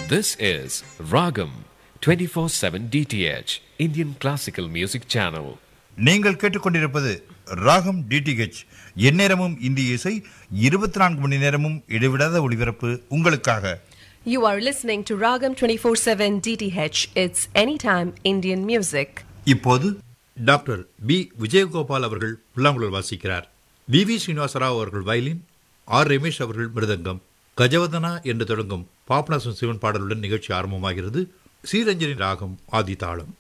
This is Ragam 24/7 DTH Indian Classical Music Channel. நீங்கள் கேட்டுக்கொண்டிருப்பது ராகம் டிடிஹெச் எந்நேரமும் இந்திய இசை இருபத்தி நான்கு மணி நேரமும் இடைவிடாத ஒளிபரப்பு உங்களுக்காக You are listening to Ragam 24/7 DTH. It's anytime Indian music. இப்போது டாக்டர் பி விஜயகோபால் அவர்கள் புல்லாங்குழல் வாசிக்கிறார் வி வி ஸ்ரீனிவாசராவ் அவர்கள் வயலின் ஆர் ரமேஷ் அவர்கள் மிருதங்கம் கஜவதனா என்று தொடங்கும் பாபநாசம் சிவன் பாடலுடன் நிகழ்ச்சி ஆரம்பமாகிறது ஸ்ரீரஞ்சனி ராகம் ஆதி தாளம்